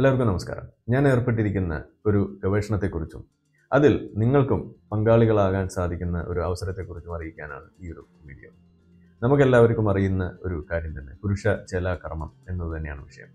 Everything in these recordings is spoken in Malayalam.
എല്ലാവർക്കും നമസ്കാരം ഞാൻ ഏർപ്പെട്ടിരിക്കുന്ന ഒരു ഗവേഷണത്തെക്കുറിച്ചും അതിൽ നിങ്ങൾക്കും പങ്കാളികളാകാൻ സാധിക്കുന്ന ഒരു അവസരത്തെക്കുറിച്ചും അറിയിക്കാനാണ് ഈ ഒരു വീഡിയോ നമുക്കെല്ലാവർക്കും അറിയുന്ന ഒരു കാര്യം തന്നെ പുരുഷ ചേലാകർമ്മം എന്നത് തന്നെയാണ് വിഷയം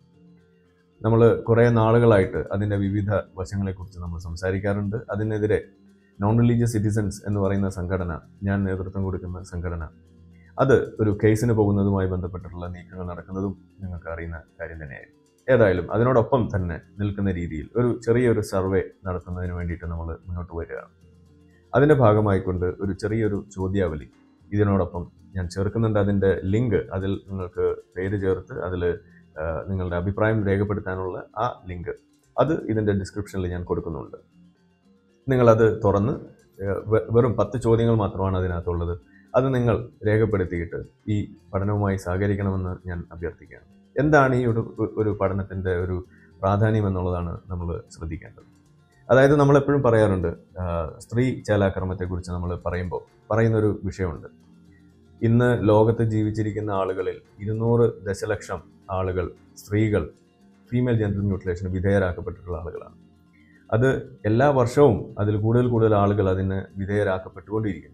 നമ്മൾ കുറേ നാളുകളായിട്ട് അതിൻ്റെ വിവിധ വശങ്ങളെക്കുറിച്ച് നമ്മൾ സംസാരിക്കാറുണ്ട് അതിനെതിരെ നോൺ റിലീജിയസ് സിറ്റിസൺസ് എന്ന് പറയുന്ന സംഘടന ഞാൻ നേതൃത്വം കൊടുക്കുന്ന സംഘടന അത് ഒരു കേസിന് പോകുന്നതുമായി ബന്ധപ്പെട്ടിട്ടുള്ള നീക്കങ്ങൾ നടക്കുന്നതും നിങ്ങൾക്ക് അറിയുന്ന കാര്യം തന്നെയായിരുന്നു ഏതായാലും അതിനോടൊപ്പം തന്നെ നിൽക്കുന്ന രീതിയിൽ ഒരു ചെറിയൊരു സർവേ നടത്തുന്നതിന് വേണ്ടിയിട്ട് നമ്മൾ മുന്നോട്ട് വരികയാണ് അതിൻ്റെ ഭാഗമായിക്കൊണ്ട് ഒരു ചെറിയൊരു ചോദ്യാവലി ഇതിനോടൊപ്പം ഞാൻ ചേർക്കുന്നുണ്ട് അതിൻ്റെ ലിങ്ക് അതിൽ നിങ്ങൾക്ക് പേര് ചേർത്ത് അതിൽ നിങ്ങളുടെ അഭിപ്രായം രേഖപ്പെടുത്താനുള്ള ആ ലിങ്ക് അത് ഇതിൻ്റെ ഡിസ്ക്രിപ്ഷനിൽ ഞാൻ കൊടുക്കുന്നുണ്ട് നിങ്ങളത് തുറന്ന് ഏഹ്, വെ- വെറും പത്ത് ചോദ്യങ്ങൾ മാത്രമാണ് അതിനകത്തുള്ളത് അത് നിങ്ങൾ രേഖപ്പെടുത്തിയിട്ട് ഈ പഠനവുമായി സഹകരിക്കണമെന്ന് ഞാൻ അഭ്യർത്ഥിക്കുകയാണ് എന്താണ് ഈ ഒരു ഒരു പഠനത്തിൻ്റെ ഒരു പ്രാധാന്യം എന്നുള്ളതാണ് നമ്മൾ ശ്രദ്ധിക്കേണ്ടത് അതായത് നമ്മൾ എപ്പോഴും പറയാറുണ്ട് ആ, സ്ത്രീ ചേലാക്രമത്തെക്കുറിച്ച് നമ്മൾ പറയുമ്പോൾ പറയുന്നൊരു വിഷയമുണ്ട് ഇന്ന് ലോകത്ത് ജീവിച്ചിരിക്കുന്ന ആളുകളിൽ ഇരുന്നൂറ് ദശലക്ഷം ആളുകൾ സ്ത്രീകൾ ഫീമെയിൽ ജെൻഡർ മ്യൂട്ടിലേഷന് വിധേയരാക്കപ്പെട്ടിട്ടുള്ള ആളുകളാണ് അത് എല്ലാ വർഷവും അതിൽ കൂടുതൽ കൂടുതൽ ആളുകൾ അതിന് വിധേയരാക്കപ്പെട്ടുകൊണ്ടിരിക്കുന്നു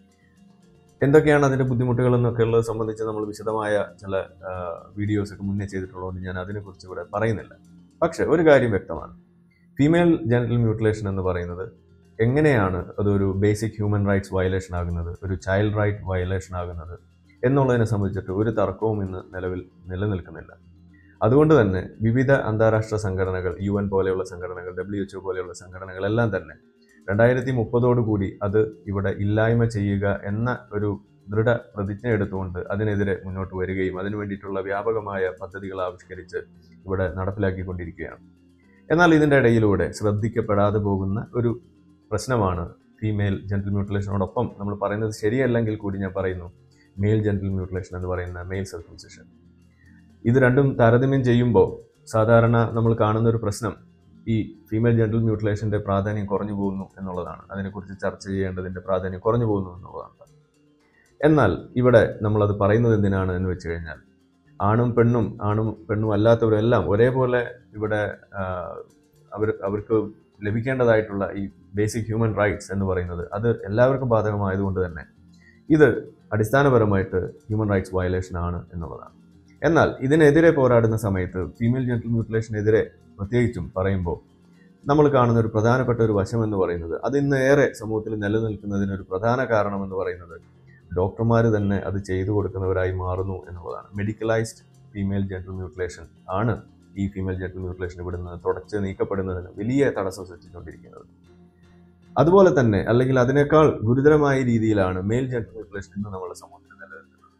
എന്തൊക്കെയാണ് അതിൻ്റെ ബുദ്ധിമുട്ടുകൾ എന്നൊക്കെ ഉള്ളത് സംബന്ധിച്ച് നമ്മൾ വിശദമായ ചില വീഡിയോസ് ഒക്കെ മുന്നേ ചെയ്തിട്ടുള്ളതുകൊണ്ട് ഞാൻ അതിനെക്കുറിച്ച് ഇവിടെ പറയുന്നില്ല പക്ഷെ ഒരു കാര്യം വ്യക്തമാണ് ഫീമെയിൽ ജെനറൽ മ്യൂട്ടിലേഷൻ എന്ന് പറയുന്നത് എങ്ങനെയാണ് അതൊരു ബേസിക് ഹ്യൂമൻ റൈറ്റ്സ് വയലേഷൻ ആകുന്നത് ഒരു ചൈൽഡ് റൈറ്റ് വയലേഷൻ ആകുന്നത് എന്നുള്ളതിനെ സംബന്ധിച്ചിട്ട് ഒരു തർക്കവും ഇന്ന് നിലവിൽ നിലനിൽക്കുന്നില്ല അതുകൊണ്ട് തന്നെ വിവിധ അന്താരാഷ്ട്ര സംഘടനകൾ യു എൻ പോലെയുള്ള സംഘടനകൾ ഡബ്ല്യു എച്ച് പോലെയുള്ള സംഘടനകളെല്ലാം തന്നെ രണ്ടായിരത്തി മുപ്പതോടുകൂടി അത് ഇവിടെ ഇല്ലായ്മ ചെയ്യുക എന്ന ഒരു ദൃഢ പ്രതിജ്ഞ എടുത്തുകൊണ്ട് അതിനെതിരെ മുന്നോട്ട് വരികയും അതിനു വേണ്ടിയിട്ടുള്ള വ്യാപകമായ പദ്ധതികൾ ആവിഷ്കരിച്ച് ഇവിടെ നടപ്പിലാക്കിക്കൊണ്ടിരിക്കുകയാണ് എന്നാൽ ഇതിൻ്റെ ഇടയിലൂടെ ശ്രദ്ധിക്കപ്പെടാതെ പോകുന്ന ഒരു പ്രശ്നമാണ് ഫീമെയിൽ ജെൻറ്റൽ മ്യൂട്ടിലേഷനോടൊപ്പം നമ്മൾ പറയുന്നത് ശരിയല്ലെങ്കിൽ കൂടി ഞാൻ പറയുന്നു മെയിൽ ജെൻറ്റൽ മ്യൂട്ടിലേഷൻ എന്ന് പറയുന്ന മെയിൽ സർക്കംസിഷൻ ഇത് രണ്ടും താരതമ്യം ചെയ്യുമ്പോൾ സാധാരണ നമ്മൾ കാണുന്ന ഒരു പ്രശ്നം ഈ ഫീമെയിൽ ജെൻറ്റൽ മ്യൂട്ടിലേഷൻ്റെ പ്രാധാന്യം കുറഞ്ഞു പോകുന്നു എന്നുള്ളതാണ് അതിനെക്കുറിച്ച് ചർച്ച ചെയ്യേണ്ടതിൻ്റെ പ്രാധാന്യം കുറഞ്ഞു പോകുന്നു എന്നുള്ളതാണ് എന്നാൽ ഇവിടെ നമ്മളത് പറയുന്നത് എന്തിനാണ് എന്ന് വെച്ച് കഴിഞ്ഞാൽ ആണും പെണ്ണും ആണും പെണ്ണും അല്ലാത്തവരെല്ലാം ഒരേപോലെ ഇവിടെ ആ, അവർ അവർക്ക് ലഭിക്കേണ്ടതായിട്ടുള്ള ഈ ബേസിക് ഹ്യൂമൻ റൈറ്റ്സ് എന്ന് പറയുന്നത് അത് എല്ലാവർക്കും ബാധകമായതുകൊണ്ട് തന്നെ ഇത് അടിസ്ഥാനപരമായിട്ട് ഹ്യൂമൻ റൈറ്റ്സ് വയലേഷൻ ആണ് എന്നുള്ളതാണ് എന്നാൽ ഇതിനെതിരെ പോരാടുന്ന സമയത്ത് ഫീമെയിൽ ജെൻറ്റൽ മ്യൂട്ടിലേഷനെതിരെ പ്രത്യേകിച്ചും പറയുമ്പോൾ നമ്മൾ കാണുന്ന ഒരു പ്രധാനപ്പെട്ട ഒരു വശം എന്ന് പറയുന്നത് അത് ഇന്ന് ഏറെ സമൂഹത്തിൽ നിലനിൽക്കുന്നതിന് ഒരു പ്രധാന കാരണം എന്ന് പറയുന്നത് ഡോക്ടർമാർ തന്നെ അത് ചെയ്തു കൊടുക്കുന്നവരായി മാറുന്നു എന്നുള്ളതാണ് മെഡിക്കലൈസ്ഡ് ഫീമെയിൽ ജെൻറ്റൽ മ്യൂട്ടിലേഷൻ ആണ് ഈ ഫീമെയിൽ ജെൻറ്റൽ മ്യൂട്ടിലേഷൻ ഇവിടെ നിന്ന് തുടച്ച് നീക്കപ്പെടുന്നതിന് വലിയ തടസ്സം സൃഷ്ടിച്ചുകൊണ്ടിരിക്കുന്നത് അതുപോലെ തന്നെ അല്ലെങ്കിൽ അതിനേക്കാൾ ഗുരുതരമായ രീതിയിലാണ് മെയിൽ ജെൻറ്റൽ മ്യൂട്ടിലേഷൻ ഇന്ന് നമ്മുടെ സമൂഹത്തിൽ നിലനിൽക്കുന്നത്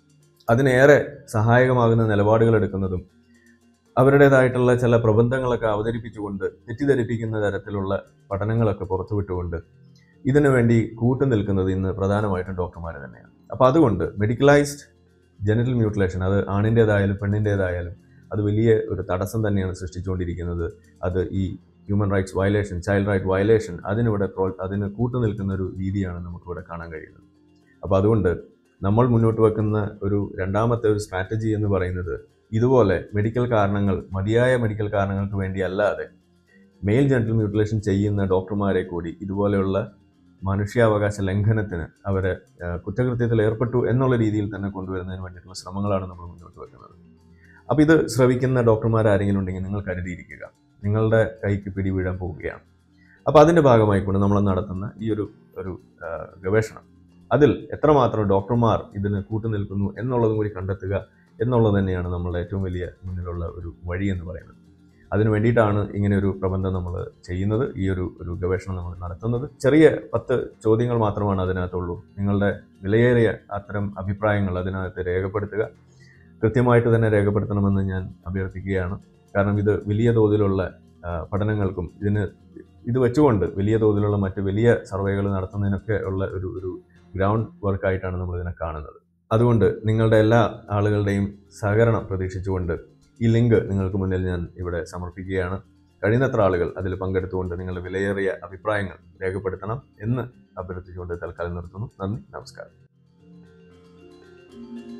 അതിനേറെ സഹായകമാകുന്ന നിലപാടുകൾ എടുക്കുന്നതും അവരുടേതായിട്ടുള്ള ചില പ്രബന്ധങ്ങളൊക്കെ അവതരിപ്പിച്ചുകൊണ്ട് തെറ്റിദ്ധരിപ്പിക്കുന്ന തരത്തിലുള്ള പഠനങ്ങളൊക്കെ പുറത്തുവിട്ടുകൊണ്ട് ഇതിനു വേണ്ടി കൂട്ടു നിൽക്കുന്നത് ഇന്ന് പ്രധാനമായിട്ടും ഡോക്ടർമാർ തന്നെയാണ് അപ്പോൾ അതുകൊണ്ട് മെഡിക്കലൈസ്ഡ് ജെനറൽ മ്യൂട്ടിലേഷൻ അത് ആണിൻ്റേതായാലും പെണ്ണിൻ്റേതായാലും അത് വലിയ ഒരു തടസ്സം തന്നെയാണ് സൃഷ്ടിച്ചുകൊണ്ടിരിക്കുന്നത് അത് ഈ human rights violation child right violation അതിനിവിടെ പ്രോ അതിന് കൂട്ടു നിൽക്കുന്ന ഒരു രീതിയാണ് നമുക്കിവിടെ കാണാൻ കഴിയുന്നത് അപ്പോൾ അതുകൊണ്ട് നമ്മൾ മുന്നോട്ട് വെക്കുന്ന ഒരു രണ്ടാമത്തെ ഒരു സ്ട്രാറ്റജി എന്ന് പറയുന്നത് ഇതുപോലെ മെഡിക്കൽ കാരണങ്ങൾ മതിയായ മെഡിക്കൽ കാരണങ്ങൾക്ക് വേണ്ടി അല്ലാതെ മെയിൽ ജെൻറ്റൽ മ്യൂട്ടിലേഷൻ ചെയ്യുന്ന ഡോക്ടർമാരെ കൂടി ഇതുപോലെയുള്ള മനുഷ്യാവകാശ ലംഘനത്തിന് അവരെ ആ, കുറ്റകൃത്യത്തിൽ ഏർപ്പെട്ടു എന്നുള്ള രീതിയിൽ തന്നെ കൊണ്ടുവരുന്നതിന് വേണ്ടിയിട്ടുള്ള ശ്രമങ്ങളാണ് നമ്മൾ മുന്നോട്ട് വെക്കുന്നത് അപ്പോൾ ഇത് ശ്രവിക്കുന്ന ഡോക്ടർമാർ ആരെങ്കിലും ഉണ്ടെങ്കിൽ നിങ്ങൾ കരുതിയിരിക്കുക നിങ്ങളുടെ കൈക്ക് പിടിവീഴാൻ പോവുകയാണ് അപ്പോൾ അതിൻ്റെ ഭാഗമായിക്കൊണ്ട് നമ്മൾ നടത്തുന്ന ഈ ഒരു ഒരു ആ, ഗവേഷണം അതിൽ എത്രമാത്രം ഡോക്ടർമാർ ഇതിന് കൂട്ടുനിൽക്കുന്നു എന്നുള്ളതും കൂടി കണ്ടെത്തുക എന്നുള്ളത് തന്നെയാണ് നമ്മളുടെ ഏറ്റവും വലിയ മുന്നിലുള്ള ഒരു വഴി എന്ന് പറയുന്നത് അതിനു വേണ്ടിയിട്ടാണ് ഇങ്ങനെ ഒരു പ്രബന്ധം നമ്മൾ ചെയ്യുന്നത് ഈ ഒരു ഒരു ഗവേഷണം നമ്മൾ നടത്തുന്നത് ചെറിയ പത്ത് ചോദ്യങ്ങൾ മാത്രമാണ് അതിനകത്തുള്ളൂ നിങ്ങളുടെ വിലയേറിയ അത്തരം അഭിപ്രായങ്ങൾ അതിനകത്ത് രേഖപ്പെടുത്തുക കൃത്യമായിട്ട് തന്നെ രേഖപ്പെടുത്തണമെന്ന് ഞാൻ അഭ്യർത്ഥിക്കുകയാണ് കാരണം ഇത് വലിയ തോതിലുള്ള ആ, പഠനങ്ങൾക്കും ഇതിന് ഇത് വെച്ചുകൊണ്ട് വലിയ തോതിലുള്ള മറ്റ് വലിയ സർവേകൾ നടത്തുന്നതിനൊക്കെ ഉള്ള ഒരു ഒരു ഗ്രൗണ്ട് വർക്കായിട്ടാണ് നമ്മൾ ഇതിനെ കാണുന്നത് അതുകൊണ്ട് നിങ്ങളുടെ എല്ലാ ആളുകളുടെയും സഹകരണം പ്രതീക്ഷിച്ചുകൊണ്ട് ഈ ലിങ്ക് നിങ്ങൾക്ക് മുന്നിൽ ഞാൻ ഇവിടെ സമർപ്പിക്കുകയാണ് കഴിയുന്നത്ര ആളുകൾ അതിൽ പങ്കെടുത്തുകൊണ്ട് നിങ്ങളുടെ വിലയേറിയ അഭിപ്രായങ്ങൾ രേഖപ്പെടുത്തണം എന്ന് അഭ്യർത്ഥിച്ചുകൊണ്ട് തൽക്കാലം നിർത്തുന്നു നന്ദി നമസ്കാരം